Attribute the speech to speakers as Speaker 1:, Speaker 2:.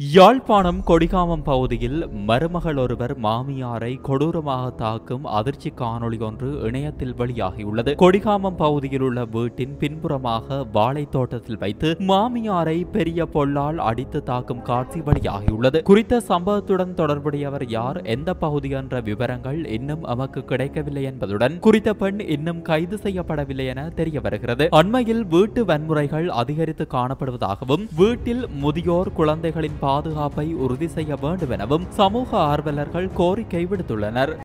Speaker 1: யாழ்ப்பாணம் கொடிகாமம் பகுதியில் மருமகள் ஒருவர் மாமியாரை கொடூரமாக தாக்கும் அதிர்ச்சி காணொளி ஒன்று இணையத்தில் வெளியாகியுள்ளது கொடிகாமம் பகுதியில் உள்ள வீட்டின் பின்புறமாக வாழை தோட்டத்தில் வைத்து மாமியாரை பெரிய பொல்லால் அடித்து தாக்கும் காட்சி வெளியாகியுள்ளது குறித்த சம்பவத்துடன் தொடர்புடையவர் யார் எந்த பகுதி என்ற விவரங்கள் இன்னும் நமக்கு கிடைக்கவில்லை என்பதுடன் குறித்த பெண் இன்னும் கைது செய்யப்படவில்லை என தெரிய வருகிறது அண்மையில் வீட்டு வன்முறைகள் அதிகரித்து காணப்படுவதாகவும் வீட்டில் முதியோர் குழந்தைகளின் பாதுகாப்பை உறுதி செய்ய வேண்டும் எனவும் சமூக ஆர்வலர்கள் கோரிக்கை விடுத்துள்ளனர்